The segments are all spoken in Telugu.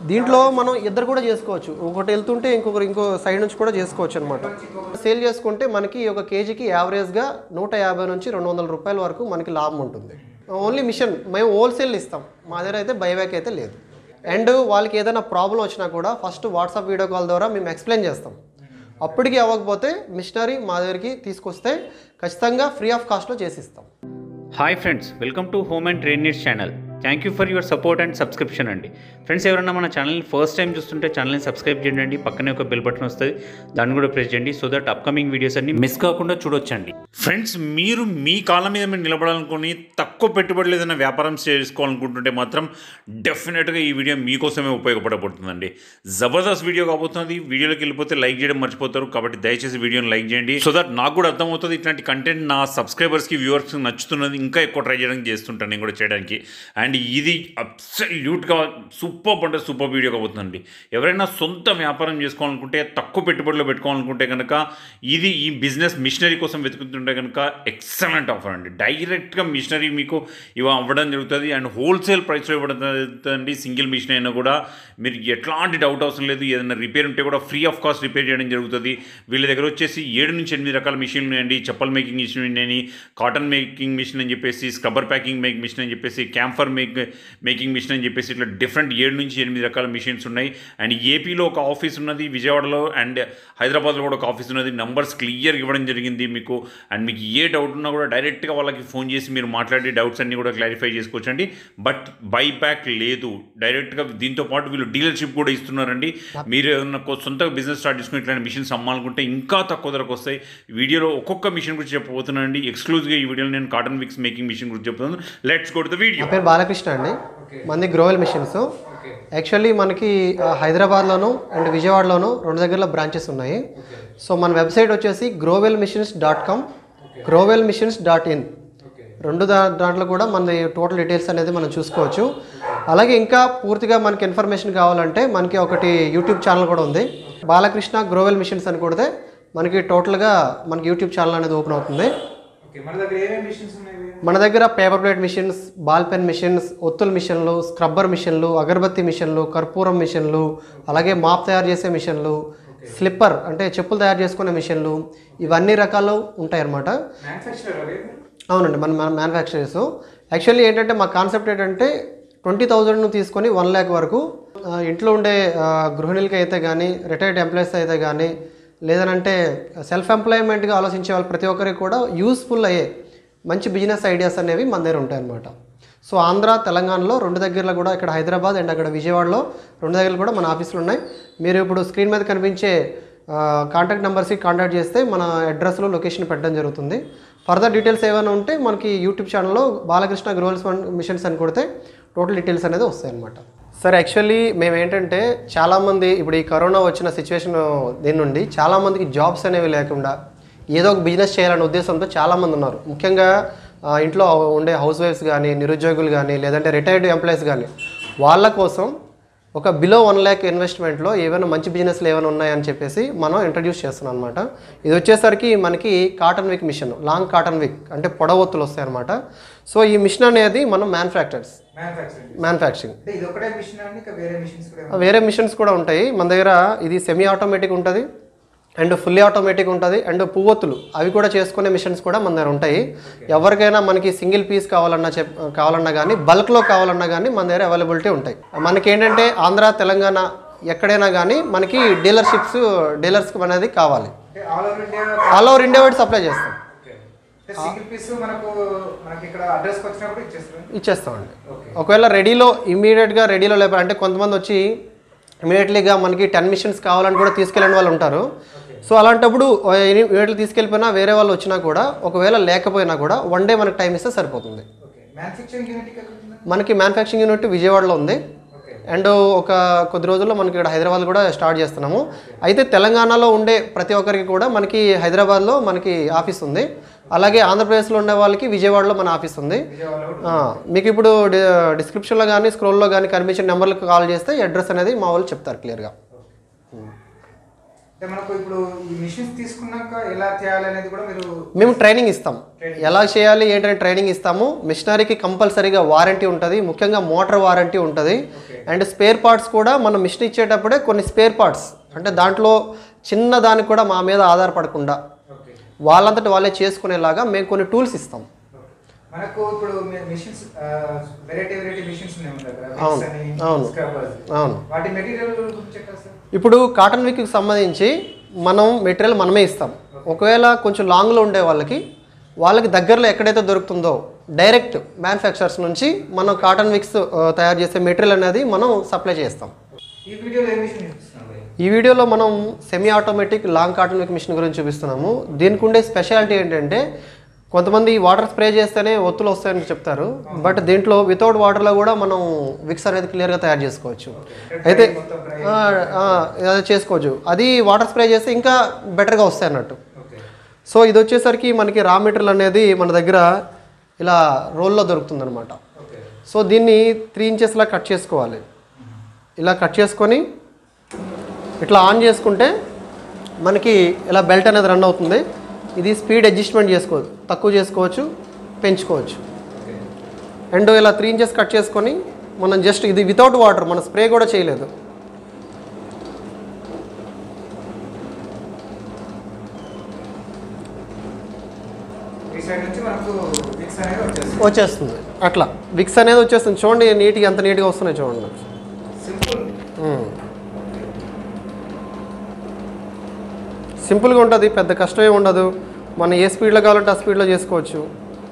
దీంట్లో మనం ఇద్దరు కూడా చేసుకోవచ్చు ఒకటి వెళ్తుంటే ఇంకొకరు ఇంకో సైడ్ నుంచి కూడా చేసుకోవచ్చు అనమాట సేల్ చేసుకుంటే మనకి ఒక కేజీకి యావరేజ్గా నూట యాభై నుంచి రెండు వందల రూపాయల వరకు మనకి లాభం ఉంటుంది ఓన్లీ మిషన్ మేము హోల్సేల్ ఇస్తాం మా దగ్గర అయితే బైబ్యాక్ అయితే లేదు అండ్ వాళ్ళకి ఏదైనా ప్రాబ్లం వచ్చినా కూడా ఫస్ట్ వాట్సాప్ వీడియో కాల్ ద్వారా మేము ఎక్స్ప్లెయిన్ చేస్తాం అప్పటికి అవ్వకపోతే మిషనరీ మా దగ్గరికి తీసుకొస్తే ఖచ్చితంగా ఫ్రీ ఆఫ్ కాస్ట్లో చేసిస్తాం hi friends welcome to home and trade needs channel thank you for your support and subscription అండి ఫ్రెండ్స్ ఎవరైనా మన ఛానల్ని ఫస్ట్ టైం చూస్తుంటే ఛానల్ని సబ్స్క్రైబ్ చేయండి పక్కనే ఒక బెల్ బటన్ వస్తుంది దాన్ని కూడా ప్రెస్ చేయండి సో దట్ అప్కమింగ్ వీడియోస్ అన్ని మిస్ కాకుండా చూడొచ్చండి ఫ్రెండ్స్ మీరు మీ కాళ్ళ మీద మీరు నిలబడాలనుకుని తక్కువ పెట్టుబడులు ఏదైనా వ్యాపారం చేసుకోవాలనుకుంటుంటే మాత్రం డెఫినెట్గా ఈ వీడియో మీకోసమే ఉపయోగపడబోతుందండి జబర్దస్త్ వీడియో కాబోతుంది వీడియోలోకి వెళ్ళిపోతే లైక్ చేయడం మర్చిపోతారు కాబట్టి దయచేసి వీడియోని లైక్ చేయండి సో దట్ నాకు కూడా అర్థమవుతుంది ఇట్లాంటి కంటెంట్ నా సబ్స్క్రైబర్స్కి వ్యూవర్స్కి నచ్చుతున్నది ఇంకా ఎక్కువ ట్రై చేయడానికి చేస్తుంటాను నేను కూడా చేయడానికి అండ్ ఇది అబ్సల్యూట్గా సూపర్ అంటే సూపర్ వీడియో కాబోతుందండి ఎవరైనా సొంత వ్యాపారం చేసుకోవాలనుకుంటే తక్కువ పెట్టుబడిలో పెట్టుకోవాలనుకుంటే కనుక ఇది ఈ బిజినెస్ మిషనరీ కోసం వెతుకుతుంటే కనుక ఎక్సలెంట్ ఆఫర్ అండి డైరెక్ట్గా మిషనరీ మీకు ఇవ అవ్వడం జరుగుతుంది అండ్ హోల్సేల్ ప్రైస్లో ఇవ్వడం జరుగుతుంది సింగిల్ మిషన్ అయినా కూడా మీరు ఎట్లాంటి డౌట్ అవసరం లేదు ఏదైనా రిపేర్ ఉంటే కూడా ఫ్రీ ఆఫ్ కాస్ట్ రిపేర్ చేయడం జరుగుతుంది వీళ్ళ దగ్గర వచ్చేసి ఏడు నుంచి ఎనిమిది రకాల మిషన్లు ఉన్నాయండి చెప్పల్ మేకింగ్ మిషన్ ఉన్నాయని కాటన్ మేకింగ్ మిషన్ అని చెప్పేసి స్క్రబ్బర్ ప్యాకింగ్ మేక్ మిషన్ అని చెప్పేసి క్యాంఫర్ మేక్ మేకింగ్ మిషన్ అని చెప్పేసి ఇట్లా డిఫరెంట్ ఏడు నుంచి ఎనిమిది రకాల మిషన్స్ ఉన్నాయి అండ్ ఏపీలో ఒక ఆఫీస్ ఉన్నది విజయవాడలో అండ్ హైదరాబాద్లో కూడా ఒక ఆఫీస్ ఉన్నది నంబర్స్ క్లియర్గా ఇవ్వడం జరిగింది మీకు అండ్ మీకు ఏ డౌట్ ఉన్నా కూడా డైరెక్ట్గా వాళ్ళకి ఫోన్ చేసి మీరు మాట్లాడి డౌట్స్ అన్ని కూడా క్లారిఫై చేసుకోవచ్చండి బట్ బై బ్యాక్ లేదు డైరెక్ట్గా దీంతో పాటు వీళ్ళు డీలర్షిప్ కూడా ఇస్తున్నారండి మీరు ఏదైనా కొ- సొంతగా బిజినెస్ స్టార్ట్ చేసుకుని ఇట్లాంటి మిషన్స్ అమ్మాలనుకుంటే ఇంకా తక్కువ ధరకు వస్తాయి వీడియోలో ఒక్కొక్క మిషన్ గురించి చెప్పబోతున్నానండి ఎక్స్క్లూజివ్గా ఈ వీడియోలో నేను కాటన్ విక్స్ మేకింగ్ మిషన్ గురించి చెప్తున్నాను let's go to the video నా పేరు బాలకృష్ణ అండి మంది గ్రోవెల్ మిషన్స్ యాక్చువల్లీ మనకి ఆ, హైదరాబాద్లోను అండ్ విజయవాడలోను రెండు దగ్గరలో బ్రాంచెస్ ఉన్నాయి సో మన వెబ్సైట్ వచ్చేసి Growel machines dot com Growel machines dot in రెండు దా దాంట్లో కూడా మన టోటల్ డీటెయిల్స్ అనేది మనం చూసుకోవచ్చు అలాగే ఇంకా పూర్తిగా మనకి ఇన్ఫర్మేషన్ కావాలంటే మనకి ఒకటి యూట్యూబ్ ఛానల్ కూడా ఉంది బాలకృష్ణ గ్రోవెల్ మిషన్స్ అని కొడితే మనకి టోటల్గా మనకి యూట్యూబ్ ఛానల్ అనేది ఓపెన్ అవుతుంది ఓకే మన దగ్గర ఏమేమి మిషన్స్ ఉన్నాయి మన దగ్గర paper plate machines ball pen machines ఒత్తుల మిషన్లు స్క్రబ్బర్ మిషన్లు అగరబత్తి మిషన్లు కర్పూరం మిషన్లు అలాగే మాప్ తయారు చేసే మిషన్లు స్లిప్పర్ అంటే చెప్పులు తయారు చేసుకునే మిషన్లు ఇవన్నీ రకాలు ఉంటాయన్నమాట మ్యానుఫ్యాక్చరర్ అవి అవునండి మన మన మ్యానుఫ్యాక్చరర్స్ యాక్చువల్లీ ఏంటంటే మా కాన్సెప్ట్ ఏంటంటే ట్వంటీ థౌజండ్ తీసుకొని వన్ ల్యాక్ వరకు ఆ, ఇంట్లో ఉండే ఆ, గృహిణులకి అయితే కానీ రిటైర్డ్ ఎంప్లాయీస్ అయితే కానీ లేదనంటే సెల్ఫ్ ఎంప్లాయ్మెంట్గా ఆలోచించే వాళ్ళు ప్రతి ఒక్కరికి కూడా యూస్ఫుల్ అయ్యే మంచి బిజినెస్ ఐడియాస్ అనేవి మన దగ్గర ఉంటాయి అన్నమాట సో ఆంధ్ర తెలంగాణలో రెండు దగ్గరలో కూడా ఇక్కడ హైదరాబాద్ అండ్ అక్కడ విజయవాడలో రెండు దగ్గరలో కూడా మన ఆఫీసులు ఉన్నాయి మీరు ఇప్పుడు స్క్రీన్ మీద కనిపించే కాంటాక్ట్ నెంబర్స్కి కాంటాక్ట్ చేస్తే మన అడ్రస్లో లొకేషన్ పెట్టడం జరుగుతుంది ఫర్దర్ డీటెయిల్స్ ఏమైనా ఉంటే మనకి యూట్యూబ్ ఛానల్లో బాలకృష్ణ గ్రోవల్స్ మిషన్స్ అని కొడితే టోటల్ డీటెయిల్స్ అనేది వస్తాయి అనమాట సార్ యాక్చువల్లీ మేము ఏంటంటే చాలామంది ఇప్పుడు ఈ కరోనా వచ్చిన సిచ్యువేషన్ దీని నుండి చాలామందికి జాబ్స్ అనేవి లేకుండా ఏదో ఒక బిజినెస్ చేయాలనే ఉద్దేశంతో చాలామంది ఉన్నారు ముఖ్యంగా ఆ, ఇంట్లో ఉండే హౌస్ వైఫ్స్ కానీ నిరుద్యోగులు కానీ లేదంటే రిటైర్డ్ ఎంప్లాయీస్ కానీ వాళ్ళ కోసం ఒక బిలో వన్ ల్యాక్ ఇన్వెస్ట్మెంట్లో ఏమైనా మంచి బిజినెస్లు ఏమైనా ఉన్నాయని చెప్పేసి మనం ఇంట్రడ్యూస్ చేస్తున్నాం అనమాట ఇది వచ్చేసరికి మనకి cotton wick machine long cotton విక్ అంటే పొడవొత్తులు వస్తాయి అనమాట సో ఈ మిషన్ అనేది మనం మ్యానుఫ్యాక్చర్స్ మ్యానుఫ్యాక్చరింగ్ మ్యానుఫ్యాక్చరింగ్ అంటే ఇది ఒకటే మిషన్ అండి ఇంకా వేరే మిషన్స్ కూడా ఏమైనా వేరే మిషన్స్ కూడా ఉంటాయి మన దగ్గర ఇది సెమీ ఆటోమేటిక్ ఉంటుంది అండ్ ఫుల్లీ ఆటోమేటిక్ ఉంటుంది అండ్ పువ్వొత్తులు అవి కూడా చేసుకునే మిషన్స్ కూడా మన దగ్గర ఉంటాయి ఎవరికైనా మనకి సింగిల్ పీస్ కావాలన్నా చెప్ కావాలన్నా కానీ బల్క్లో కావాలన్నా కానీ మన దగ్గర అవైలబిలిటీ ఉంటాయి మనకి ఏంటంటే ఆంధ్ర తెలంగాణ ఎక్కడైనా కానీ మనకి డీలర్షిప్స్ డీలర్స్ అనేది కావాలి అంటే all over India all over India wide supply చేస్తాం ఓకే అంటే సింగిల్ పీస్ మనకు మనకి ఇక్కడ అడ్రస్కి వచ్చినప్పుడు ఇచ్చేస్తారు ఇచ్చేస్తామండి ఓకే ఒకవేళ రెడీలో ఇమీడియట్గా రెడీలో లేపారు అంటే కొంతమంది వచ్చి ఇమీడియట్లీగా మనకి టెన్ మిషన్స్ కావాలని కూడా తీసుకెళ్ళిన వాళ్ళు ఉంటారు సో అలాంటప్పుడు ఇమీడియట్లీ తీసుకెళ్ళిపోయినా వేరే వాళ్ళు వచ్చినా కూడా ఒకవేళ లేకపోయినా కూడా వన్ డే మనకి టైం ఇస్తే సరిపోతుంది ఓకే మ్యానుఫ్యాక్చరింగ్ యూనిట్ ఎక్కడ ఉందా మనకి మ్యానుఫ్యాక్చరింగ్ యూనిట్ విజయవాడలో ఉంది ఓకే అండ్ ఒక కొద్ది రోజుల్లో మనకి ఇక్కడ హైదరాబాద్ కూడా స్టార్ట్ చేస్తున్నాము అయితే తెలంగాణలో ఉండే ప్రతి ఒక్కరికి కూడా మనకి హైదరాబాద్లో మనకి ఆఫీస్ ఉంది అలాగే ఆంధ్రప్రదేశ్లో ఉండే వాళ్ళకి విజయవాడలో మన ఆఫీస్ ఉంది విజయవాడలో కూడా ఆ, మీకు ఇప్పుడు డి- డిస్క్రిప్షన్లో కానీ స్క్రోల్లో కానీ కనిపించిన నెంబర్లకు కాల్ చేస్తే అడ్రస్ అనేది మా వాళ్ళు చెప్తారు క్లియర్గా అంటే మనకు ఇప్పుడు ఈ మిషన్స్ తీసుకున్నాక ఎలా చేయాలి అనేది కూడా మీరు మేము ట్రైనింగ్ ఇస్తాం ఎలా చేయాలి ఏంటనే ట్రైనింగ్ ఇస్తాము మిషనరీకి కంపల్సరీగా వారంటీ ఉంటుంది ముఖ్యంగా మోటార్ వారంటీ ఉంటుంది అండ్ స్పేర్ పార్ట్స్ కూడా మనం మిషన్ ఇచ్చేటప్పుడే కొన్ని స్పేర్ పార్ట్స్ అంటే దాంట్లో చిన్న దానికి కూడా మా మీద ఆధారపడకుండా ఓకే వాళ్ళంతటి వాళ్ళే చేసుకునేలాగా మేము కొన్ని టూల్స్ ఇస్తాం మనకు ఇప్పుడు మిషన్స్ వెరైటీ వెరైటీ మిషన్స్ ఉన్నాయి మన దగ్గర అవును, Mix అని, అవును. scrubbers. అవును వాటి మెటీరియల్ గురించి చెప్పారు సార్ ఇప్పుడు కాటన్ విక్కి సంబంధించి మనం మెటీరియల్ మనమే ఇస్తాం ఒకవేళ కొంచెం లాంగ్లో ఉండే వాళ్ళకి వాళ్ళకి దగ్గరలో ఎక్కడైతే దొరుకుతుందో డైరెక్ట్ మ్యానుఫ్యాక్చరర్స్ నుంచి మనం కాటన్ విక్స్ ఆ, తయారు చేసే మెటీరియల్ అనేది మనం సప్లై చేస్తాం ఈ వీడియోలో ఏ మిషన్ చూపిస్తున్నాం భయ్యా? ఈ వీడియోలో మనం semi automatic long cotton wick machine గురించి చూపిస్తున్నాము దీనికి ఉండే స్పెషాలిటీ ఏంటంటే కొంతమంది వాటర్ స్ప్రే చేస్తేనే ఒత్తులు వస్తాయని చెప్తారు బట్ దీంట్లో వితౌట్ వాటర్లో కూడా మనం విక్స్ అనేది క్లియర్గా తయారు చేసుకోవచ్చు అయితే మొత్తం dry ఆ, ఆ, అది చేసుకోవచ్చు అది వాటర్ స్ప్రే చేస్తే ఇంకా బెటర్గా వస్తాయి అన్నట్టు ఓకే సో ఇది వచ్చేసరికి మనకి రా మెటీరియల్ అనేది మన దగ్గర ఇలా రోల్లో దొరుకుతుంది అనమాట ఓకే సో దీన్ని త్రీ ఇంచెస్లా కట్ చేసుకోవాలి ఇలా కట్ చేసుకొని ఇట్లా ఆన్ చేసుకుంటే మనకి ఇలా బెల్ట్ అనేది రన్ అవుతుంది ఇది స్పీడ్ అడ్జస్ట్మెంట్ చేసుకోవచ్చు తక్కువ చేసుకోవచ్చు పెంచుకోవచ్చు ఓకే అండ్ ఇలా త్రీ ఇంచెస్ కట్ చేసుకొని మనం జస్ట్ ఇది వితౌట్ వాటర్ మనం స్ప్రే కూడా చేయలేదు ఈ సైడ్ నుంచి మనకు మిక్స్ అనేది వచ్చేస్తుంది వచ్చేస్తుంది అట్లా విక్స్ అనేది వచ్చేస్తుంది చూడండి నీట్గా ఎంత నీట్గా వస్తున్నాయి చూడండి సింపుల్ మ్మ్. సింపుల్గా ఉంటుంది పెద్ద కష్టమే ఉండదు మనం ఏ స్పీడ్లో కావాలంటే ఆ స్పీడ్లో చేసుకోవచ్చు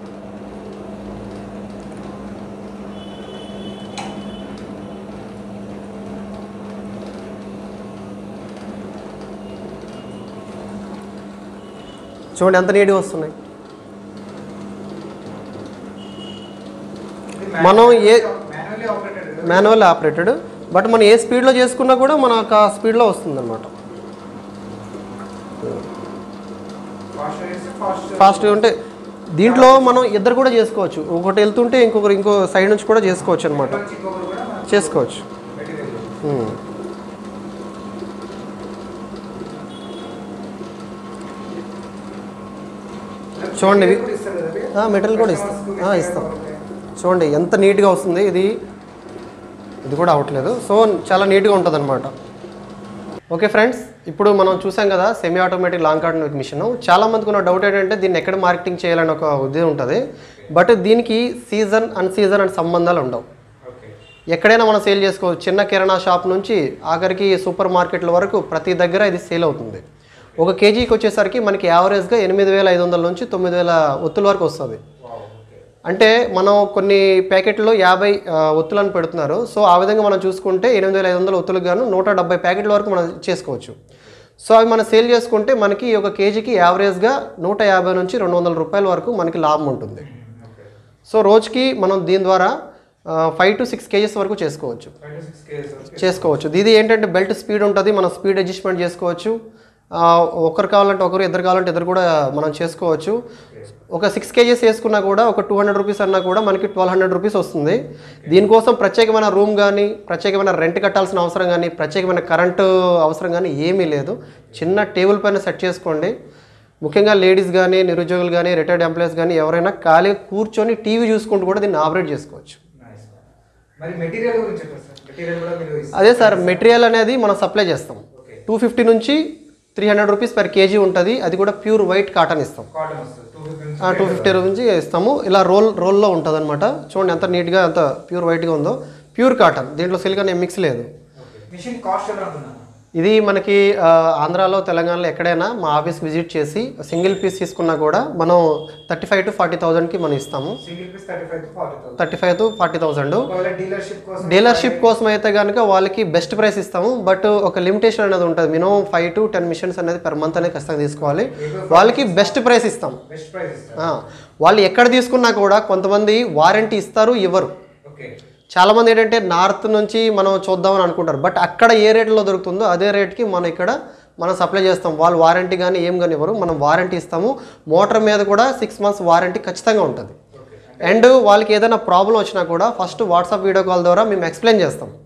చూడండి ఎంత నీట్గా వస్తున్నాయి మనం ఏ- manually operated manual operated but మనం ఏ స్పీడ్లో చేసుకున్నా కూడా మనకు ఆ స్పీడ్లో వస్తుంది అనమాట ఫాస్ట్ చేసి ఫాస్ట్ ఫాస్ట్గా ఉంటే దీంట్లో మనం ఇద్దరు కూడా చేసుకోవచ్చు ఒకటి వెళ్తుంటే ఇంకొకరు ఇంకో సైడ్ నుంచి కూడా చేసుకోవచ్చు అనమాట నుంచి ఇంకొకరు కూడా మనకు చేసుకోవచ్చు మెటీరియల్ ఉమ్. చూడండి ఇవి- కూడా ఇస్తారు కదా ఇవి? ఆ, మెటీరియల్ కూడా ఇస్తాం Customers కు ఆ, ఇస్తారు ఇస్తాం ఓకే. చూడండి ఎంత నీట్గా వస్తుంది ఇది ఇది కూడా అవ్వట్లేదు సో చాలా నీట్గా ఉంటుంది అనమాట ఓకే ఫ్రెండ్స్ ఇప్పుడు మనం చూసాం కదా semi automatic long cotton wick machine చాలా మందికి ఉన్న డౌట్ ఏంటంటే దీన్ని ఎక్కడ మార్కెటింగ్ చేయాలని ఒక ఉద్దేశం ఉంటుంది బట్ దీనికి సీజన్ అన్ సీజన్ అండ్ సంబంధాలు ఉండవు ఓకే ఎక్కడైనా మనం సేల్ చేసుకోవచ్చు చిన్న కిరాణా షాప్ నుంచి ఆఖరికి సూపర్ మార్కెట్ల వరకు ప్రతి దగ్గర ఇది సేల్ అవుతుంది ఒక కేజీకి వచ్చేసరికి మనకి యావరేజ్గా ఎనిమిది వేల ఐదు వందల నుంచి తొమ్మిది వేల ఒత్తుల వరకు వస్తుంది వావ్ ఓకే అంటే మనం కొన్ని ప్యాకెట్లో యాభై ఆ, ఒత్తులను పెడుతున్నారు సో ఆ విధంగా మనం చూసుకుంటే ఎనిమిది వేల ఐదు వందల ఒత్తులకు గాను నూట డెబ్బై ప్యాకెట్ల వరకు మనం చేసుకోవచ్చు సో అవి మనం సేల్ చేసుకుంటే మనకి ఒక కేజీకి యావరేజ్గా నూట యాభై నుంచి రెండు వందల రూపాయల వరకు మనకి లాభం ఉంటుంది ఓకే సో రోజుకి మనం దీని ద్వారా ఫైవ్ టు సిక్స్ కేజీస్ వరకు చేసుకోవచ్చు ఫైవ్ టు సిక్స్ కేజెస్ చేసుకోవచ్చు ఇది ఏంటంటే బెల్ట్ స్పీడ్ ఉంటుంది మనం స్పీడ్ అడ్జస్ట్మెంట్ చేసుకోవచ్చు ఆ, ఒకరు కావాలంటే ఒకరు ఇద్దరు కావాలంటే ఇద్దరు కూడా మనం చేసుకోవచ్చు ఒక సిక్స్ కేజీస్ వేసుకున్నా కూడా ఒక టూ హండ్రెడ్ రూపీస్ అన్నా కూడా మనకి ట్వెల్వ్ హండ్రెడ్ రూపీస్ వస్తుంది దీనికోసం ప్రత్యేకమైన రూమ్ కానీ ప్రత్యేకమైన రెంట్ కట్టాల్సిన అవసరం కానీ ప్రత్యేకమైన కరెంటు అవసరం కానీ ఏమీ లేదు చిన్న టేబుల్ పైన సెట్ చేసుకోండి ముఖ్యంగా లేడీస్ కానీ నిరుద్యోగులు కానీ రిటైర్డ్ ఎంప్లాయీస్ కానీ ఎవరైనా ఖాళీగా కూర్చొని టీవీ చూసుకుంటూ కూడా దీన్ని ఆపరేట్ చేసుకోవచ్చు నైస్ మరి మెటీరియల్ గురించి చెప్పండి సార్ మెటీరియల్ కూడా మీరు ఇస్తారు అదే సార్ మెటీరియల్ అనేది మనం సప్లై చేస్తాం ఓకే టూ ఫిఫ్టీ నుంచి three hundred rupees per KG ఉంటుంది అది కూడా ప్యూర్ వైట్ కాటన్ ఇస్తాం కాటన్ వస్తుంది టూ ఫిఫ్టీ టూ ఫిఫ్టీ నుంచి ఇస్తాము ఇలా రోల్ రోల్లో ఉంటుంది అనమాట చూడండి ఎంత నీట్గా ఎంత ప్యూర్ వైట్గా ఉందో ప్యూర్ కాటన్ దీంట్లో సిల్క్ అనే మిక్స్ లేదు మిషన్ కాస్ట్ ఎలా ఉంటున్నాను ఇది మనకి ఆ, ఆంధ్రాలో తెలంగాణలో ఎక్కడైనా మా ఆఫీస్కి విజిట్ చేసి సింగిల్ పీస్ తీసుకున్నా కూడా మనం థర్టీ ఫైవ్ టు ఫార్టీ థౌజండ్కి మనం ఇస్తాము single piece thirty five to forty thousand thirty five to forty thousand ఒకవేళ డీలర్షిప్ కోసం డీలర్షిప్ కోసం అయితే కనుక వాళ్ళకి బెస్ట్ ప్రైస్ ఇస్తాము బట్ ఒక లిమిటేషన్ అనేది ఉంటుంది minimum five to ten machines అనేది పర్ మంత్ అనేది ఖచ్చితంగా తీసుకోవాలి వాళ్ళకి బెస్ట్ ప్రైస్ ఇస్తాం బెస్ట్ ప్రైస్ ఇస్తారు ఆ, వాళ్ళు ఎక్కడ తీసుకున్నా కూడా కొంతమంది వారంటీ ఇస్తారు ఇవ్వరు ఓకే చాలామంది ఏంటంటే నార్త్ నుంచి మనం చూద్దామని అనుకుంటారు బట్ అక్కడ ఏ రేట్లో దొరుకుతుందో అదే రేట్కి మనం ఇక్కడ మనం సప్లై చేస్తాం వాళ్ళు వారంటీ కానీ ఏం కానీ ఇవ్వరు మనం వారంటీ ఇస్తాము మోటార్ మీద కూడా సిక్స్ మంత్స్ వారంటీ ఖచ్చితంగా ఉంటుంది అండ్ వాళ్ళకి ఏదైనా ప్రాబ్లం వచ్చినా కూడా ఫస్ట్ వాట్సాప్ వీడియో కాల్ ద్వారా మేము ఎక్స్ప్లెయిన్ చేస్తాం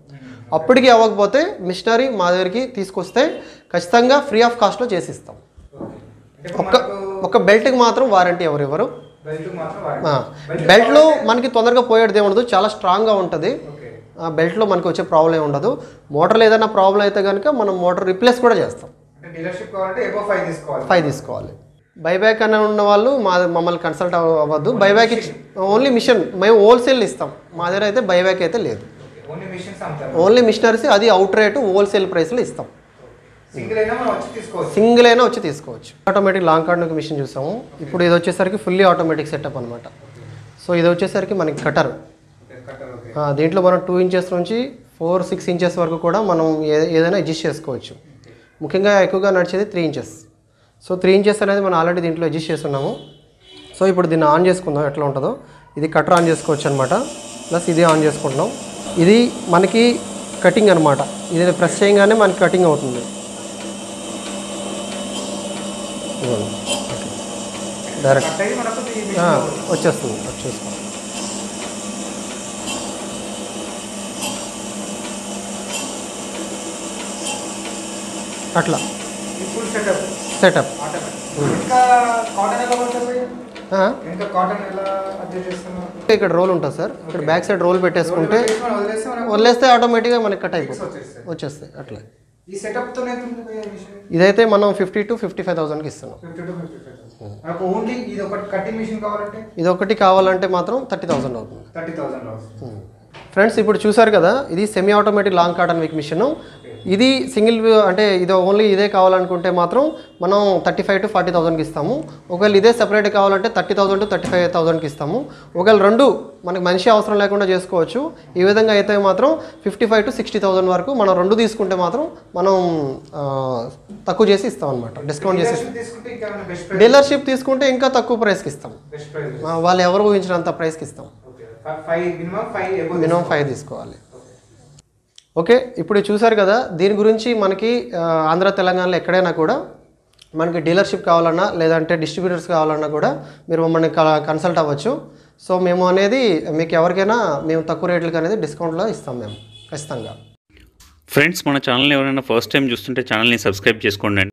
అప్పటికి అవ్వకపోతే మిషనరీ మా దగ్గరికి తీసుకొస్తే ఖచ్చితంగా ఫ్రీ ఆఫ్ కాస్ట్లో చేసిస్తాం అంటే ఇప్పుడు ఒక్క మనకు ఒక బెల్ట్కి మాత్రం వారంటీ ఎవరెవరు బెల్ట్ మాత్రం వాడండి. ఆ, బెల్ట్ బెల్ట్లో మనకి తొందరగా పోయేది ఏముండదు చాలా స్ట్రాంగ్గా ఉంటుంది ఓకే ఆ బెల్ట్లో మనకి వచ్చే ప్రాబ్లం ఏమి ఉండదు మోటార్లో ఏదైనా ప్రాబ్లం అయితే కనుక మనం మోటార్ రిప్లేస్ కూడా చేస్తాం అంటే డీలర్షిప్ కావాలంటే ఎబో ఫైవ్ తీసుకోవాలి ఫైవ్ తీసుకోవాలి బైబ్యాక్ అని ఉన్న వాళ్ళు మా మమ్మల్ని కన్సల్ట్ అవ్వద్దు బైబ్యాక్ ఇచ్చి ఓన్లీ మిషన్ మేము హోల్సేల్ ఇస్తాం మా దగ్గర అయితే బైబ్యాక్ అయితే లేదు ఓన్లీ మిషన్స్ అమ్ముతారు ఓన్లీ మిషనరీస్ అది అవుట్ రేటు హోల్సేల్ ప్రైస్లో ఇస్తాం సింగిల్ అయినా మనం వచ్చి తీసుకోవచ్చు సింగిల్ అయినా వచ్చి తీసుకోవచ్చు ఆటోమేటిక్ లాంగ్ కార్డ్ మిషన్ చూసాము ఇప్పుడు ఇది వచ్చేసరికి ఫుల్లీ ఆటోమేటిక్ సెటప్ అనమాట సో ఇది వచ్చేసరికి మనకి కటర్ ఓకే, కట్టర్ ఓకే ఆ, దీంట్లో మనం టూ ఇంచెస్ నుంచి ఫోర్ సిక్స్ ఇంచెస్ వరకు కూడా మనం ఏ- ఏదైనా అడ్జస్ట్ చేసుకోవచ్చు ముఖ్యంగా ఎక్కువగా నడిచేది three inches so three inches అనేది మనం ఆల్రెడీ దీంట్లో అడ్జస్ట్ చేస్తున్నాము సో ఇప్పుడు దీన్ని ఆన్ చేసుకుందాం ఎట్లా ఉంటుందో ఇది కటర్ ఆన్ చేసుకోవచ్చు అనమాట ప్లస్ ఇది ఆన్ చేసుకుంటున్నాం ఇది మనకి కటింగ్ అనమాట ఇది ప్రెస్ చేయగానే మనకి కటింగ్ అవుతుంది ఇదిగోండి. డైరెక్ట్ కట్ అయ్యి మనకు ఈ ఆ, మిషన్ వచ్చేస్తుంది వచ్చేసుకో అట్లా ఈ ఫుల్ సెటప్ సెటప్ ఆటోమేటిక్ ఇంకా కాటన్ ఎలా పడుతుంది ఇంకా కాటన్ ఎలా అడ్జస్ట్ చేస్తున్నారు ఇక్కడ రోల్ ఉంటుంది సార్ ఇక్కడ బ్యాక్ సైడ్ రోల్ పెట్టేసుకుంటే వదిలేసి- వదిలేస్తే మనకు వదిలేస్తే ఆటోమేటిక్గా మనకి కట్ అయిపోతుంది వచ్చేస్తాయి వచ్చేస్తాయి అట్లా ఈ సెటప్ తోనే ఎంత ఉంటుంది భయ్యా ఈ మిషన్ ఇదైతే మనం ఫిఫ్టీ టు ఫిఫ్టీ ఫైవ్ థౌసండ్కి ఇస్తున్నాం ఫిఫ్టీ టు ఫిఫ్టీ ఫైవ్ మనకు ఓన్లీ ఇది ఒకటి కటింగ్ మిషన్ కావాలంటే ఇది ఒకటి కావాలంటే మాత్రం థర్టీ థౌసండ్ అవుతుంది థర్టీ థౌసండ్ అవుతుంది ఫ్రెండ్స్ ఇప్పుడు చూసారు కదా ఇది semi automatic long cotton wick machine ఇది సింగిల్ అంటే ఇది ఓన్లీ ఇదే కావాలనుకుంటే మాత్రం మనం థర్టీ ఫైవ్ టు ఫార్టీ థౌసండ్కి ఇస్తాము ఒకవేళ ఇదే సెపరేట్ కావాలంటే thirty thousand to thirty five థౌసండ్కి ఇస్తాము ఒకవేళ రెండు మనకి మనిషి అవసరం లేకుండా చేసుకోవచ్చు ఈ విధంగా అయితే మాత్రం fifty five to sixty thousand వరకు మనం రెండు తీసుకుంటే మాత్రం మనం ఆ, తక్కువ చేసి ఇస్తాం అనమాట డిస్కౌంట్ చేసి Dealership తీసుకుంటే ఇంకా బెస్ట్ ప్రైస్ డీలర్షిప్ తీసుకుంటే ఇంకా తక్కువ ప్రైస్కి ఇస్తాం బెస్ట్ ప్రైస్ ఆ, వాళ్ళు ఎవరు ఊహించినంత ప్రైస్కి ఇస్తాం okay five minimum five above minimum five తీసుకోవాలి ఓకే ఇప్పుడు చూసారు కదా దీని గురించి మనకి ఆ, ఆంధ్ర తెలంగాణలో ఎక్కడైనా కూడా మనకి డీలర్షిప్ కావాలన్నా లేదంటే డిస్ట్రిబ్యూటర్స్ కావాలన్నా కూడా మీరు మమ్మల్ని కన్సల్ట్ అవ్వచ్చు సో మేము అనేది మీకు ఎవరికైనా మేము తక్కువ రేట్లకి అనేది డిస్కౌంట్లో ఇస్తాం మేము ఖచ్చితంగా ఫ్రెండ్స్ మన ఛానల్ని ఎవరైనా ఫస్ట్ టైం చూస్తుంటే ఛానల్ని సబ్స్క్రైబ్ చేసుకోండి